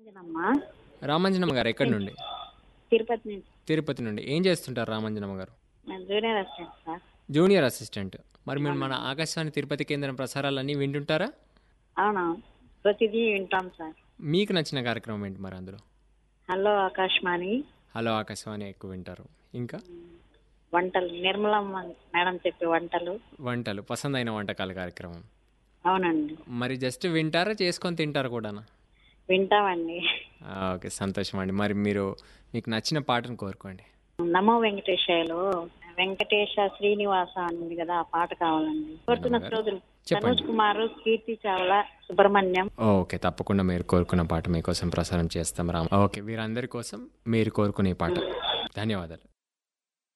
రామాంజనమ్మ రామాంజనమ్మ గారు ఎక్కడి నుండి తిరుపతి నుంచి తిరుపతి నుండి ఏం చేస్తుంటారు రామాంజనమ్మ గారు నేను junior assistant sir junior assistant మరి మీరు మన ఆకాశవాణి తిరుపతి కేంద్రం ప్రసారాలన్నీ వింటుంటారా అవునా ప్రతిదీ వింటాం సార్ మీకు నచ్చిన కార్యక్రమం ఏంటి మరి అందులో హలో ఆకాశవాణి హలో ఆకాశవాణి ఎక్కువ వింటారు ఇంకా వంటలు నిర్మలమ్మ మేడం చెప్పే వంటలు వంటలు పసందైన వంటకాల కార్యక్రమం అవునండి మరి జస్ట్ వింటారా చేసుకొని తింటారు కూడానా వింటామండి ఆ, ఓకే సంతోషం అండి మరి మీరు మీకు నచ్చిన పాటను కోరుకోండి నమో వెంకటేశాయలో వెంకటేశ శ్రీనివాస అని ఉంది కదా ఆ పాట కావాలండి కోరుతున్న శ్రోతలు చెప్పండి. తనోజ్ కుమార్ కీర్తి చావ్లా సుబ్రహ్మణ్యం ఓకే తప్పకుండా మీరు కోరుకున్న పాట మీకోసం ప్రసారం చేస్తాం రామ్ ఓకే వీరందరి కోసం మీరు కోరుకునే పాట ధన్యవాదాలు